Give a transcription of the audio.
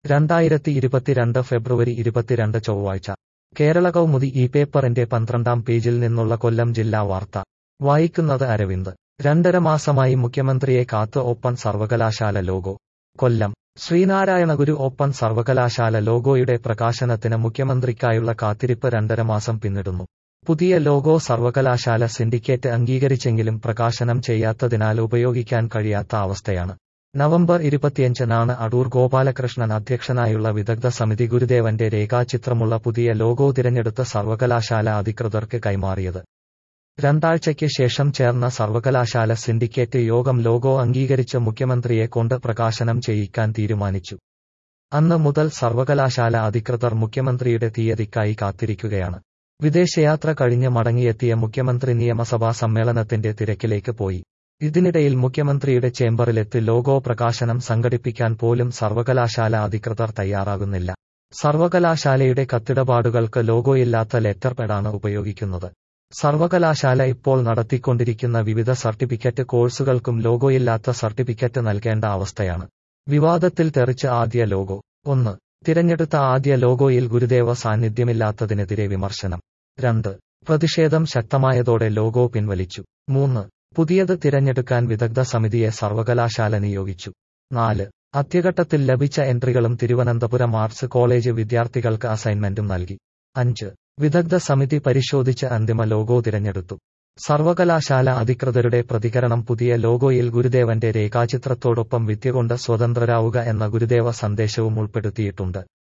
രണ്ടായിരത്തി ഇരുപത്തിരണ്ട് ഫെബ്രുവരി ഇരുപത്തിരണ്ട് ചൊവ്വാഴ്ച കേരള കൗമുദി ഈ പേപ്പറിന്റെ പന്ത്രണ്ടാം പേജിൽ നിന്നുള്ള കൊല്ലം ജില്ലാ വാർത്ത വായിക്കുന്നത് അരവിന്ദ് രണ്ടര മാസമായി മുഖ്യമന്ത്രിയെ കാത്ത് ഓപ്പൺ സർവകലാശാല ലോഗോ കൊല്ലം ശ്രീനാരായണ ഗുരു ഓപ്പൺ സർവകലാശാല ലോഗോയുടെ പ്രകാശനത്തിന് മുഖ്യമന്ത്രിക്കായുള്ള കാത്തിരിപ്പ് രണ്ടര മാസം പിന്നിടുന്നു പുതിയ ലോഗോ സർവകലാശാല സിൻഡിക്കേറ്റ് അംഗീകരിച്ചെങ്കിലും പ്രകാശനം ചെയ്യാത്തതിനാൽ ഉപയോഗിക്കാൻ കഴിയാത്ത അവസ്ഥയാണ് നവംബർ ഇരുപത്തിയഞ്ചിനാണ് അടൂർ ഗോപാലകൃഷ്ണൻ അധ്യക്ഷനായുള്ള വിദഗ്ധ സമിതി ഗുരുദേവന്റെ രേഖാചിത്രമുള്ള പുതിയ ലോഗോ തിരഞ്ഞെടുത്ത സർവകലാശാല അധികൃതർക്ക് കൈമാറിയത് രണ്ടാഴ്ചയ്ക്ക് ശേഷം ചേർന്ന സർവകലാശാല സിൻഡിക്കേറ്റ് യോഗം ലോഗോ അംഗീകരിച്ച് മുഖ്യമന്ത്രിയെ കൊണ്ട് പ്രകാശനം ചെയ്യിക്കാൻ തീരുമാനിച്ചു അന്ന് മുതൽ സർവകലാശാല അധികൃതർ മുഖ്യമന്ത്രിയുടെ തീയതിക്കായി കാത്തിരിക്കുകയാണ് വിദേശയാത്ര കഴിഞ്ഞ് മടങ്ങിയെത്തിയ മുഖ്യമന്ത്രി നിയമസഭാ സമ്മേളനത്തിന്റെ തിരക്കിലേക്ക് പോയി ഇതിനിടയിൽ മുഖ്യമന്ത്രിയുടെ ചേംബറിലെത്തി ലോഗോ പ്രകാശനം സംഘടിപ്പിക്കാൻ പോലും സർവകലാശാല അധികൃതർ തയ്യാറാകുന്നില്ല സർവകലാശാലയുടെ കത്തിടപാടുകൾക്ക് ലോഗോയില്ലാത്ത ലെറ്റർ പാഡാണ് ഉപയോഗിക്കുന്നത് സർവകലാശാല ഇപ്പോൾ നടത്തിക്കൊണ്ടിരിക്കുന്ന വിവിധ സർട്ടിഫിക്കറ്റ് കോഴ്സുകൾക്കും ലോഗോയില്ലാത്ത സർട്ടിഫിക്കറ്റ് നൽകേണ്ട അവസ്ഥയാണ് വിവാദത്തിൽ തെറിച്ച ആദ്യ ലോഗോ ഒന്ന് തിരഞ്ഞെടുത്ത ആദ്യ ലോഗോയിൽ ഗുരുദേവ സാന്നിധ്യമില്ലാത്തതിനെതിരെ വിമർശനം രണ്ട് പ്രതിഷേധം ശക്തമായതോടെ ലോഗോ പിൻവലിച്ചു മൂന്ന് പുതിയത് തിരഞ്ഞെടുക്കാൻ വിദഗ്ധ സമിതിയെ സർവകലാശാല നിയോഗിച്ചു നാല് അത്യഘട്ടത്തിൽ ലഭിച്ച എൻട്രികളും തിരുവനന്തപുരം ആർട്സ് കോളേജ് വിദ്യാർത്ഥികൾക്ക് അസൈൻമെന്റും നൽകി അഞ്ച് വിദഗ്ധ സമിതി പരിശോധിച്ച് അന്തിമ ലോഗോ തിരഞ്ഞെടുത്തു സർവകലാശാല അധികൃതരുടെ പ്രതികരണം പുതിയ ലോഗോയിൽ ഗുരുദേവന്റെ രേഖാചിത്രത്തോടൊപ്പം വിദ്യ കൊണ്ട് സ്വതന്ത്രരാവുക എന്ന ഗുരുദേവ സന്ദേശവും ഉൾപ്പെടുത്തിയിട്ടുണ്ട്